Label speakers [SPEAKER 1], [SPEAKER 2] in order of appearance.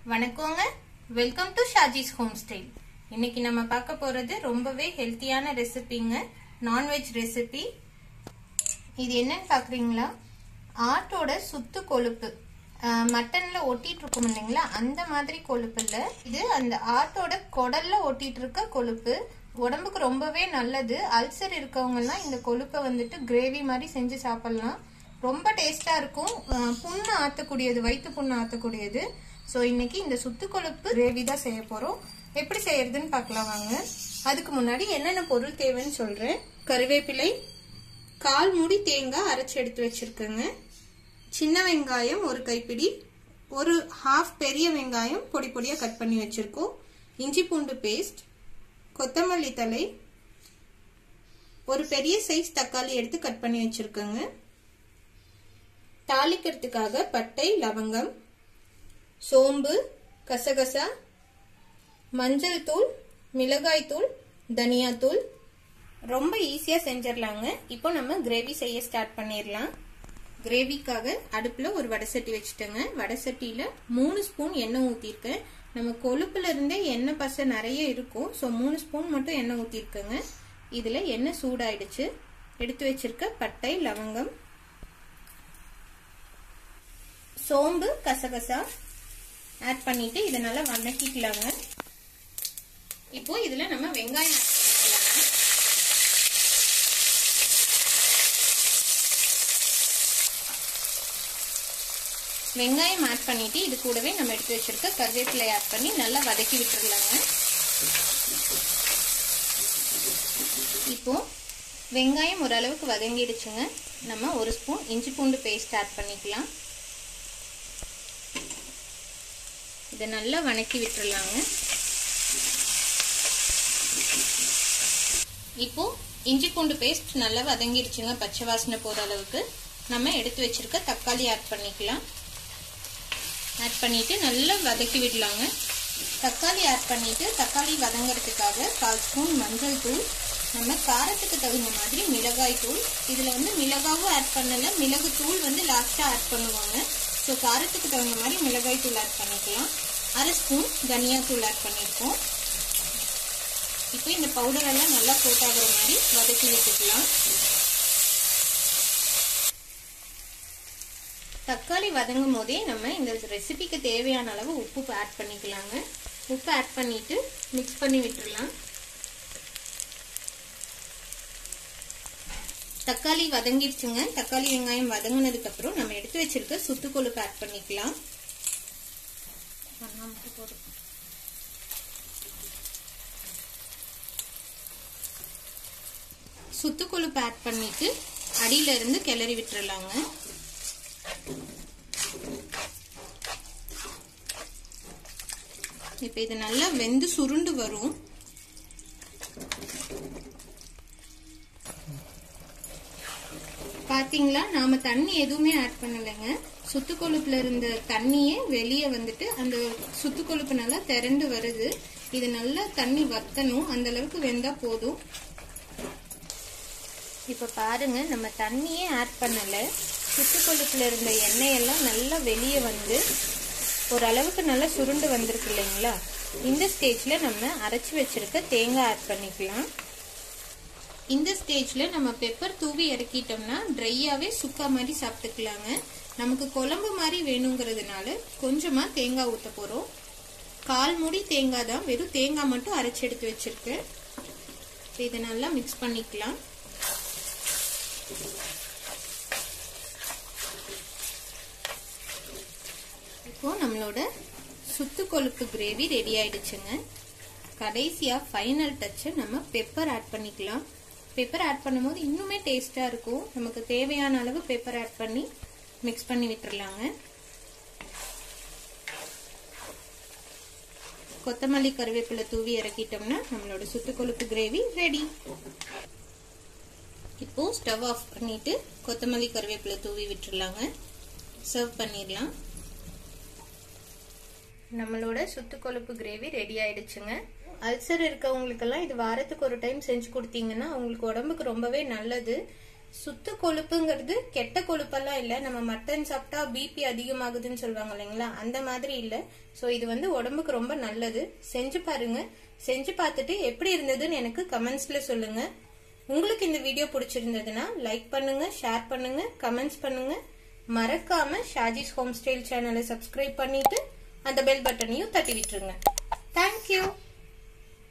[SPEAKER 1] வணக்கங்க welcome to Shaji's home style இன்னைக்கு நம்ம பார்க்க போறது ரொம்பவே ஹெல்த்தியான ரெசிபிங்க நான்வெஜ் ரெசிபி இது என்னன்னு பாக்குறீங்களா ஆட்டோட சுத்து கொழுப்பு அஹ், மட்டன்ல ஒட்டிட்டு இருக்கும் இல்லைங்களா அந்த மாதிரி கொழுப்பு இல்ல இது அந்த ஆட்டோட குடல்ல ஒட்டிட்டு இருக்க கொழுப்பு உடம்புக்கு ரொம்பவே நல்லது அல்சர் இருக்கவங்கலாம் இந்த கொழுப்பை வந்துட்டு கிரேவி மாதிரி செஞ்சு சாப்பிடலாம் ரொம்ப டேஸ்டா இருக்கும் அஹ், புண்ணு ஆத்தக்கூடியது வயிற்று புண்ணு ஆத்தக்கூடியது ஸோ இன்னைக்கு இந்த சுத்து கொழுப்பு கிரேவி தான் செய்ய போறோம் எப்படி செய்யறதுன்னு பார்க்கலாம் வாங்க அதுக்கு முன்னாடி என்னென்ன பொருள் தேவைன்னு சொல்றேன் கருவேப்பிலை கால் மூடி தேங்காய் அரைச்சி எடுத்து வச்சிருக்கேங்க சின்ன வெங்காயம் ஒரு கைப்பிடி ஒரு ஹாஃப் பெரிய வெங்காயம் பொடி பொடியாக கட் பண்ணி வச்சிருக்கோம் இஞ்சி பூண்டு பேஸ்ட் கொத்தமல்லி தலை ஒரு பெரிய சைஸ் தக்காளி எடுத்து கட் பண்ணி வச்சிருக்கேங்க தாளிக்கிறதுக்காக பட்டை லவங்கம் சோம்பு கசகசா மஞ்சள் தூள் மிளகாய் தூள் தனியாத்தூள் ரொம்ப ஈஸியா செஞ்சிடலாங்க இப்போ நம்ம கிரேவி செய்ய ஸ்டார்ட் பண்ணிடலாம் கிரேவிக்காக அடுப்புல ஒரு வடை சட்டி வச்சுட்டேங்க வடை சட்டியில மூணு ஸ்பூன் எண்ணெய் ஊத்திருக்கேன் நம்ம கொழுப்புல இருந்தே எண்ணெய் பசை நிறைய இருக்கும் ஸோ மூணு ஸ்பூன் மட்டும் எண்ணெய் ஊத்திருக்கேங்க இதுல எண்ணெய் சூடாயிடுச்சு எடுத்து வச்சிருக்க பட்டை லவங்கம் சோம்பு கசகசா ஆட் பண்ணிட்டு இதை நல்லா வதக்கிக்கலாங்க இப்போ இதுல நம்ம வெங்காயம் ஆட் பண்ணிக்கலாங்க வெங்காயம் ஆட் பண்ணிட்டு இது கூடவே நம்ம எடுத்து வச்சிருக்க கருவேப்பிலை ஆட் பண்ணி நல்லா வதக்கி விட்டுறலாங்க இப்போ வெங்காயம் ஓரளவுக்கு வதங்கிடுச்சுங்க நம்ம ஒரு ஸ்பூன் இஞ்சி பூண்டு பேஸ்ட் ஆட் பண்ணிக்கலாம் இதை நல்லா வணக்கி விட்டுறலாங்க இப்போ இஞ்சி பூண்டு பேஸ்ட் நல்லா வதங்கிடுச்சுங்க பச்சை வாசனை போகிற அளவுக்கு நம்ம எடுத்து வச்சிருக்க தக்காளி ஆட் பண்ணிக்கலாம் ஆட் பண்ணிட்டு நல்லா வதக்கி விடலாங்க தக்காளி ஆட் பண்ணிட்டு தக்காளி வதங்கிறதுக்காக கால் ஸ்பூன் மஞ்சள் தூள் நம்ம காரத்துக்கு தகுந்த மாதிரி மிளகாய் தூள் இதில் வந்து மிளகாவும் ஆட் பண்ணல மிளகு தூள் வந்து லாஸ்ட்டாக ஆட் பண்ணுவாங்க ஸோ காரத்துக்கு தகுந்த மாதிரி மிளகாய் தூள் ஆட் பண்ணிக்கலாம் அரை ஸ்பூன் தனியா தூள் ஆட் பண்ணியிருக்கோம் இப்போ இந்த பவுடர் எல்லாம் நல்லா கோட் ஆகுற மாதிரி வதக்கி விட்டுக்கலாம் தக்காளி வதங்கும் போதே நம்ம இந்த ரெசிபிக்கு தேவையான அளவு உப்பு ஆட் பண்ணிக்கலாங்க உப்பு ஆட் பண்ணிட்டு மிக்ஸ் பண்ணி விட்டுடலாம் தக்காளி வதங்கிடுச்சுங்க தக்காளி வெங்காயம் வதங்கினதுக்கு அப்புறம் நம்ம எடுத்து வச்சிருக்க சுத்து கொழுப்பு ஆட் பண்ணிக்கலாம் போதும் சுத்து கொழுப்பு ஆட் பண்ணிட்டு அடியில இருந்து கிளறி விட்டுறலாங்க இப்ப இது நல்லா வெந்து சுருண்டு வரும் பாத்தீங்களா நாம தண்ணி எதுவுமே ஆட் பண்ணலைங்க சுத்து கொழுப்புல இருந்த தண்ணியே வெளியே வந்துட்டு அந்த சுத்து கொழுப்பு நல்லா திரண்டு வருது இது நல்லா தண்ணி வத்தணும் அந்த அளவுக்கு வெந்தா போதும் இப்ப பாருங்க நம்ம தண்ணியே ஆட் பண்ணல சுத்து கொழுப்புல இருந்த எண்ணெய் எல்லாம் நல்லா வெளியே வந்து ஓரளவுக்கு நல்லா சுருண்டு வந்திருக்கு இல்லைங்களா இந்த ஸ்டேஜ்ல நம்ம அரைச்சி வச்சிருக்க தேங்காய் ஆட் பண்ணிக்கலாம் இந்த ஸ்டேஜ்ல நம்ம பெப்பர் தூவி இறக்கிட்டோம்னா ட்ரையாவே சுக்கா மாதிரி சாப்பிட்டுக்கலாங்க நமக்கு குழம்பு மாதிரி வேணுங்கிறதுனால கொஞ்சமா தேங்காய் ஊத்த போறோம் கால் மூடி தேங்காய் தான் வெறும் தேங்காய் மட்டும் அரைச்சி எடுத்து வச்சிருக்கேன் இதை நல்லா மிக்ஸ் பண்ணிக்கலாம் இப்போ நம்மளோட சுத்து கொழுப்பு கிரேவி ரெடி ஆயிடுச்சுங்க கடைசியா ஃபைனல் டச் நம்ம பெப்பர் ஆட் பண்ணிக்கலாம் பெப்பர் ஆட் பண்ணும்போது இன்னுமே டேஸ்டா இருக்கும் நமக்கு தேவையான அளவு பெப்பர் ஆட் பண்ணி மிக்ஸ் பண்ணி விட்டுறலாங்க கொத்தமல்லி கருவேப்பிலை தூவி இறக்கிட்டோம்னா நம்மளோட சுத்து கொழுப்பு கிரேவி ரெடி இப்போ ஸ்டவ் ஆஃப் பண்ணிட்டு கொத்தமல்லி கருவேப்பிலை தூவி விட்டுறலாங்க சர்வ் பண்ணிடலாம் நம்மளோட சுத்து கொழுப்பு கிரேவி ரெடி ஆயிடுச்சுங்க அல்சர் இருக்கவங்களுக்கெல்லாம் இது வாரத்துக்கு ஒரு டைம் செஞ்சு கொடுத்தீங்கன்னா உங்களுக்கு உடம்புக்கு ரொம்பவே நல்லது சுத்த கொழுப்புங்கிறது கெட்ட கொழுப்பெல்லாம் இல்லை நம்ம மட்டன் சாப்பிட்டா பிபி அதிகமாகுதுன்னு சொல்லுவாங்க இல்லைங்களா அந்த மாதிரி இல்லை ஸோ இது வந்து உடம்புக்கு ரொம்ப நல்லது செஞ்சு பாருங்க செஞ்சு பார்த்துட்டு எப்படி இருந்ததுன்னு எனக்கு கமெண்ட்ஸ்ல சொல்லுங்க உங்களுக்கு இந்த வீடியோ பிடிச்சிருந்ததுன்னா லைக் பண்ணுங்க ஷேர் பண்ணுங்க கமெண்ட்ஸ் பண்ணுங்க மறக்காம ஷாஜிஸ் ஹோம் ஸ்டைல் சேனலை சப்ஸ்கிரைப் பண்ணிட்டு அந்த பெல் பட்டனையும் தட்டி விட்டுருங்க தேங்க்யூ